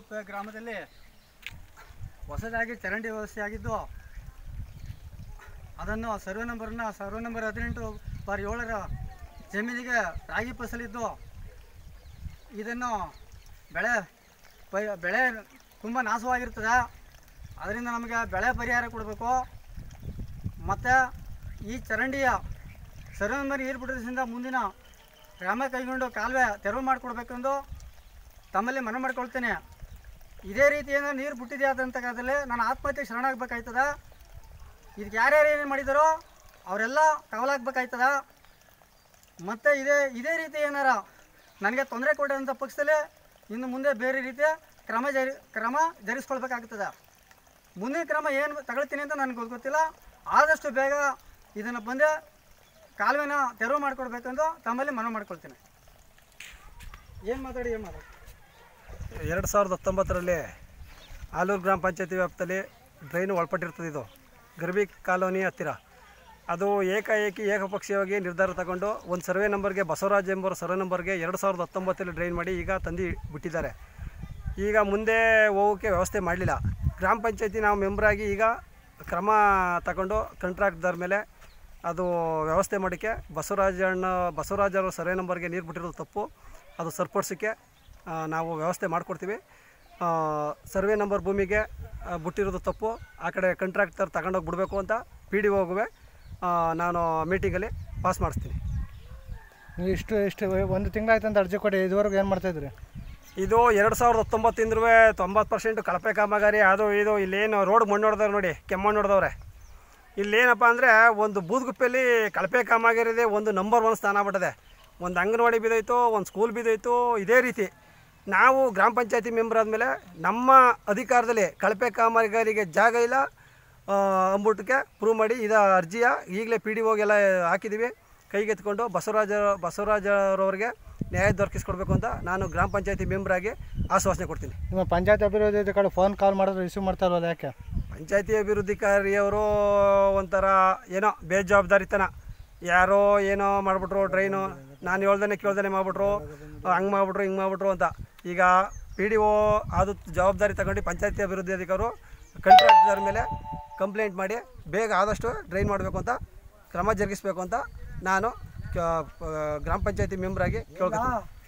ಕುಪ್ಪೆ ಗ್ರಾಮದಲ್ಲಿ ಹೊಸದಾಗಿ ಚರಂಡಿ ವ್ಯವಸ್ಥೆ ಆಗಿದ್ದು ಅದನ್ನು ಸರ್ವೆ ನಂಬರ್ನ ಸರ್ವೆ ನಂಬರ್ ಹದಿನೆಂಟು ಬಾರ್ ಏಳರ ಜಮೀನಿಗೆ ರಾಗಿ ಫಸಲಿದ್ದು ಇದನ್ನು ಬೆಳೆ ಪೈ ಬೆಳೆ ತುಂಬ ನಾಶವಾಗಿರ್ತದೆ ಅದರಿಂದ ನಮಗೆ ಬೆಳೆ ಪರಿಹಾರ ಕೊಡಬೇಕು ಮತ್ತು ಈ ಚರಂಡಿಯ ಸರ್ವೆ ನಂಬರ್ ನೀರು ಬಿಡೋದ್ರಿಂದ ಮುಂದಿನ ಕ್ರಮ ಕೈಗೊಂಡು ಕಾಲುವೆ ತೆರವು ಮಾಡಿಕೊಡ್ಬೇಕೆಂದು ತಮ್ಮಲ್ಲಿ ಮನವಿ ಮಾಡ್ಕೊಳ್ತೇನೆ ಇದೇ ರೀತಿ ಏನೋ ನೀರು ಬಿಟ್ಟಿದೆ ಆದಂತಕ್ಕಂಥಲ್ಲಿ ನಾನು ಆತ್ಮಹತ್ಯೆ ಶರಣಾಗಬೇಕಾಯ್ತದ ಇದಕ್ಕೆ ಯಾರ್ಯಾರು ಏನು ಮಾಡಿದಾರೋ ಅವರೆಲ್ಲ ಕವಲಾಗಬೇಕಾಯ್ತದ ಮತ್ತು ಇದೇ ಇದೇ ರೀತಿ ಏನಾರ ನನಗೆ ತೊಂದರೆ ಕೊಟ್ಟಂಥ ಪಕ್ಷದಲ್ಲೇ ಇನ್ನು ಮುಂದೆ ಬೇರೆ ರೀತಿಯ ಕ್ರಮ ಜರಿ ಕ್ರಮ ಜರುಗಿಸ್ಕೊಳ್ಬೇಕಾಗ್ತದೆ ಮುಂದಿನ ಕ್ರಮ ಏನು ತಗೊಳ್ತೀನಿ ಅಂತ ನನಗೆ ಗೊತ್ತಿಲ್ಲ ಆದಷ್ಟು ಬೇಗ ಇದನ್ನು ಬಂದೆ ಕಾಲುವೆನ ತೆರವು ಮಾಡಿಕೊಡ್ಬೇಕೆಂದು ತಮ್ಮಲ್ಲಿ ಮನವಿ ಮಾಡ್ಕೊಳ್ತೀನಿ ಏನು ಮಾತಾಡಿ ಏನು ಮಾತಾಡಿ ಎರಡು ಸಾವಿರದ ಹತ್ತೊಂಬತ್ತರಲ್ಲಿ ಆಲೂರು ಗ್ರಾಮ ಪಂಚಾಯತಿ ವ್ಯಾಪ್ತಿಯಲ್ಲಿ ಡ್ರೈನ್ ಒಳಪಟ್ಟಿರ್ತದೆ ಇದು ಗರ್ಭಿ ಕಾಲೋನಿ ಹತ್ತಿರ ಅದು ಏಕಾಏಕಿ ಏಕಪಕ್ಷೀಯವಾಗಿ ನಿರ್ಧಾರ ತಗೊಂಡು ಒಂದು ಸರ್ವೆ ನಂಬರ್ಗೆ ಬಸವರಾಜ್ ಎಂಬುವರ ಸರ್ವೆ ನಂಬರ್ಗೆ ಎರಡು ಸಾವಿರದ ಹತ್ತೊಂಬತ್ತರಲ್ಲಿ ಡ್ರೈನ್ ಮಾಡಿ ಈಗ ತಂದು ಬಿಟ್ಟಿದ್ದಾರೆ ಈಗ ಮುಂದೆ ಹೋಗೋಕ್ಕೆ ವ್ಯವಸ್ಥೆ ಮಾಡಲಿಲ್ಲ ಗ್ರಾಮ ಪಂಚಾಯತಿ ನಾವು ಮೆಂಬ್ರಾಗಿ ಈಗ ಕ್ರಮ ತಗೊಂಡು ಕಂಟ್ರಾಕ್ಟ್ದವ್ರ ಮೇಲೆ ಅದು ವ್ಯವಸ್ಥೆ ಮಾಡೋಕ್ಕೆ ಬಸವರಾಜಣ್ಣ ಬಸವರಾಜರ ಸರ್ವೆ ನಂಬರ್ಗೆ ನೀರು ಬಿಟ್ಟಿರೋದು ತಪ್ಪು ಅದು ಸರಿಪಡಿಸೋಕ್ಕೆ ಆ, ನಾವು ವ್ಯವಸ್ಥೆ ಮಾಡಿಕೊಡ್ತೀವಿ ಆ, ಸರ್ವೆ ನಂಬರ್ ಭೂಮಿಗೆ ಆ, ಬಿಟ್ಟಿರೋದು ತಪ್ಪು ಆ ಕಡೆ ಕಂಟ್ರಾಕ್ಟರ್ ತಗೊಂಡೋಗಿ ಬಿಡಬೇಕು ಅಂತ ಪಿ ಡಿ ಹೋಗುವೆ ನಾನು ಮೀಟಿಂಗಲ್ಲಿ ಪಾಸ್ ಮಾಡಿಸ್ತೀನಿ ನೀವು ಇಷ್ಟು ಇಷ್ಟು ಒಂದು ತಿಂಗಳಾಯ್ತು ಅಂತ ಅರ್ಜಿ ಕೊಡಿ ಇದುವರೆಗೂ ಏನು ಮಾಡ್ತಾಯಿದ್ರಿ ಇದು ಎರಡು ಸಾವಿರದ ಹತ್ತೊಂಬತ್ತಿಂದ್ರೂ ತೊಂಬತ್ತು ಪರ್ಸೆಂಟು ಕಳಪೆ ಕಾಮಗಾರಿ ಅದು ಇದು ಇಲ್ಲೇನು ರೋಡ್ ಮಣ್ಣು ಹೊಡೆದವ್ರೆ ನೋಡಿ ಕೆಮ್ಮಣ್ಣು ಹೊಡೆದವ್ರೆ ಇಲ್ಲೇನಪ್ಪ ಅಂದರೆ ಒಂದು ಬೂದ್ಗುಪ್ಪೆಯಲ್ಲಿ ಕಳಪೆ ಕಾಮಗಾರಿ ಇದೆ ಒಂದು ನಂಬರ್ ಒನ್ ಸ್ಥಾನ ಬಿಟ್ಟಿದೆ ಒಂದು ಅಂಗನವಾಡಿ ಬಿದ್ದೋಯ್ತು ಒಂದು ಸ್ಕೂಲ್ ಬಿದ್ದೋಯ್ತು ಇದೇ ರೀತಿ ನಾವು ಗ್ರಾಮ ಪಂಚಾಯತಿ ಮೆಂಬರ್ ಆದಮೇಲೆ ನಮ್ಮ ಅಧಿಕಾರದಲ್ಲಿ ಕಳಪೆ ಕಾಮಗಾರಿಗೆ ಜಾಗ ಇಲ್ಲ ಆ, ಅಂದ್ಬಿಟ್ಟಕ್ಕೆ ಪ್ರೂವ್ ಮಾಡಿ ಇದು ಅರ್ಜಿಯ ಈಗಲೇ ಪಿ ಡಿ ಹೋಗೆಲ್ಲ ಹಾಕಿದ್ದೀವಿ ಕೈಗೆತ್ಕೊಂಡು ಬಸವರಾಜ ಬಸವರಾಜರವ್ರಿಗೆ ನ್ಯಾಯ ದೊರಕಿಸ್ಕೊಡ್ಬೇಕು ಅಂತ ನಾನು ಗ್ರಾಮ ಪಂಚಾಯತಿ ಮೆಂಬರಾಗಿ ಆಶ್ವಾಸನೆ ಕೊಡ್ತೀನಿ ನಿಮ್ಮ ಪಂಚಾಯತ್ ಅಭಿವೃದ್ಧಿ ಕಡೆ ಫೋನ್ ಕಾಲ್ ಮಾಡಿದ್ರೆ ರಿಸೀವ್ ಮಾಡ್ತಾ ಇಲ್ವಲ್ಲ ಯಾಕೆ ಪಂಚಾಯತಿ ಅಭಿವೃದ್ಧಿಕಾರಿಯವರು ಒಂಥರ ಏನೋ ಬೇಜವಾಬ್ದಾರಿತನ ಯಾರೋ ಏನೋ ಮಾಡಿಬಿಟ್ರು ಡ್ರೈನು ನಾನು ಹೇಳ್ದೇ ಕೇಳ್ದೇ ಮಾಡಿಬಿಟ್ರು ಹಂಗೆ ಮಾಡಿಬಿಟ್ರು ಹಿಂಗೆ ಮಾಡಿಬಿಟ್ರು ಅಂತ ಈಗ ಪಿ ಡಿ ಒ ಅದು ಜವಾಬ್ದಾರಿ ತಗೊಂಡು ಪಂಚಾಯತಿ ಅಭಿವೃದ್ಧಿ ಅಧಿಕಾರು ಕಂಟ್ರಾಕ್ಟರ್ ಮೇಲೆ ಕಂಪ್ಲೇಂಟ್ ಮಾಡಿ ಬೇಗ ಆದಷ್ಟು ಡ್ರೈನ್ ಮಾಡಬೇಕು ಅಂತ ಕ್ರಮ ಜರುಗಿಸಬೇಕು ಅಂತ ನಾನು ಕ- ಪ- ಗ್ರಾಮ ಪಂಚಾಯತಿ ಮೆಂಬರಾಗಿ ಕೇಳ್ಕೊತೀನಿ